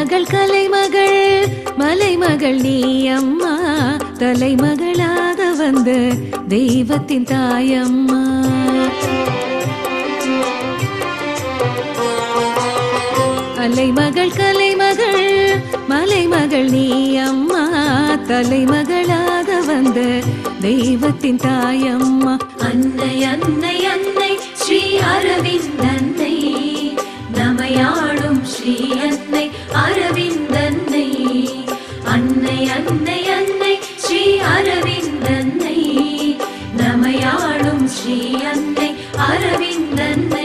அலைமகள் கலைமகள் மலைமகள் நீ அம்மா தலைமகளாக வந்த தெய்வத்தின் தாயம்மா அலைமகள் கலைமகள் மலைமகள் நீ அம்மா தலைமகளாக வந்த தெய்வத்தின் தாயம்மா அன்னை அன்னை அன்னை ஸ்ரீ அரவிந்தன்னை நமையாடும் ஸ்ரீ அன்னை அரவிந்தன்னை அன்னை அன்னை அன்னை ஸ்ரீ அரவிந்தன்னை நமையாடும் ஸ்ரீ அன்னை அரவிந்தன்னை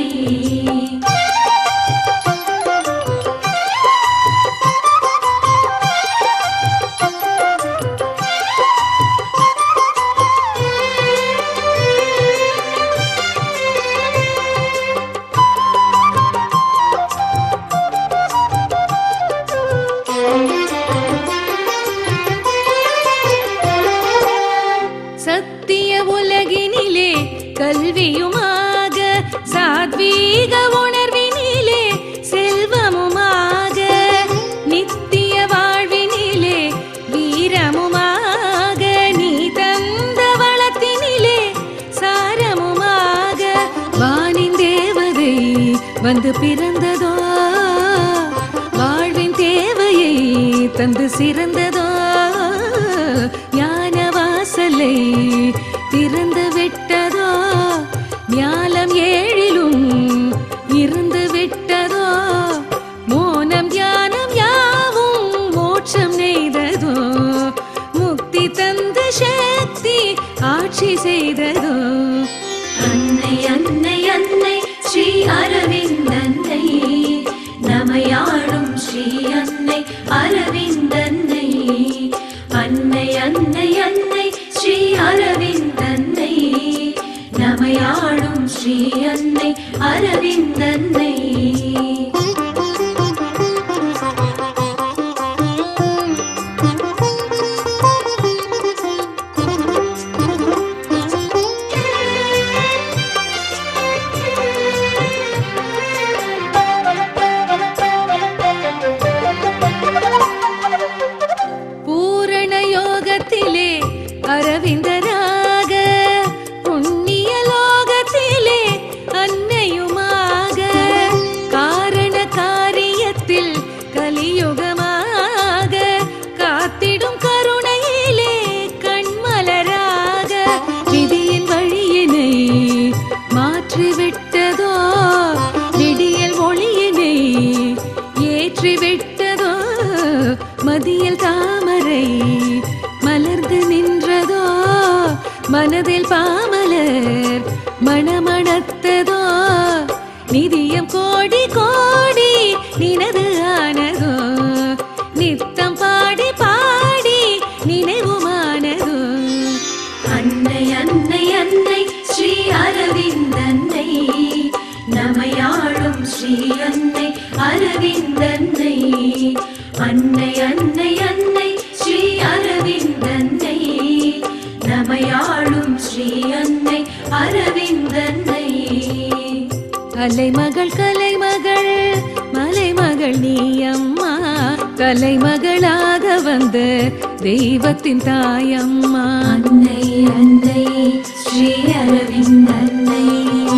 சத்திய உலகினிலே கல்வியுமாக சாத்வீக உணர்வினிலே செல்வமுமாக நித்திய வாழ்வினிலே வீரமுமாக நீ தந்த வளத்தினிலே சாரமுமாக வானின் தேவதை வந்து பிறந்ததோ வாழ்வின் தேவையை தந்து சிறந்ததோ ஞான வாசலை திறந்து விட்டதோ ஞாலம் ஏழிலும் இருந்து விட்டதோ மோனம் ஞானம் யாவும் மோட்சம் நெய்ததோ முக்தி தந்த சக்தி ஆட்சி செய்ததோ அன்னை அன்னை அன்னை ஸ்ரீ அரவிந்தன்னை நமையாடும் ஸ்ரீ அன்னை அரவிந்தன்னை அன்னை அன்னை அன்னை ஸ்ரீ அரவிந்தன்னை நமையாடும் ஸ்ரீ அன்னை அரவிந்தன்னை பூரண யோகத்திலே அரவிந்தராக புண்ணிய லோகத்திலே அன்னையுமாக காரண காரியத்தில் கலியுகமாக காத்திடும் கருணையிலே கண்மலராக விதியின் வழியினை மாற்றிவிட்டதோ விடியல் ஒளியினை ஏற்றிவிட்டதோ மதியில் தாமரை மலர்ந்து நின்றதோ மனதில் பாமலர் மணமணத்ததோ நிதியம் கோடி கோடி நினது ஆனதோ நித்தம் பாடி பாடி நினைவுமானதோ அன்னை அன்னை அன்னை ஸ்ரீ அரவிந்தன்னை நமையாடும் ஸ்ரீ அன்னை அரவிந்தன்னை அன்னை அன்னை அன்னை ஸ்ரீ அரவிந்தன்னை நமையாடும் ஸ்ரீ அன்னை அரவிந்தன்னை அலைமகள் கலைமகள் மலைமகள் நீ அம்மா கலைமகளாக வந்த தெய்வத்தின் தாயம்மா அன்னை அன்னை ஸ்ரீ அரவிந்தன்னை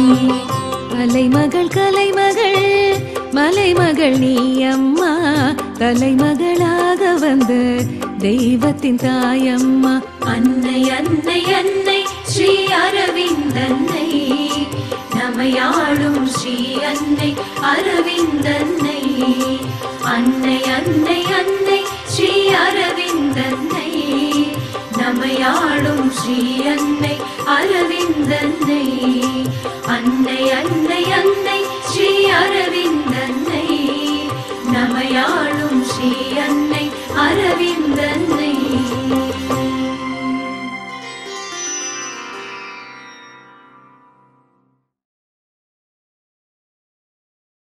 அலைமகள் கலைமகள் மலைமகள் நீ அம்மா தலைமகளாக வந்த தெய்வத்தின் தாயம்மா அன்னை அன்னை அன்னை ஸ்ரீ அரவிந்தன்னை நமையாடும் ஸ்ரீ அன்னை அரவிந்தன்னை அன்னை அன்னை அன்னை ஸ்ரீ அரவிந்தன்னை நமையாடும் ஸ்ரீ அன்னை அரவிந்தன்னை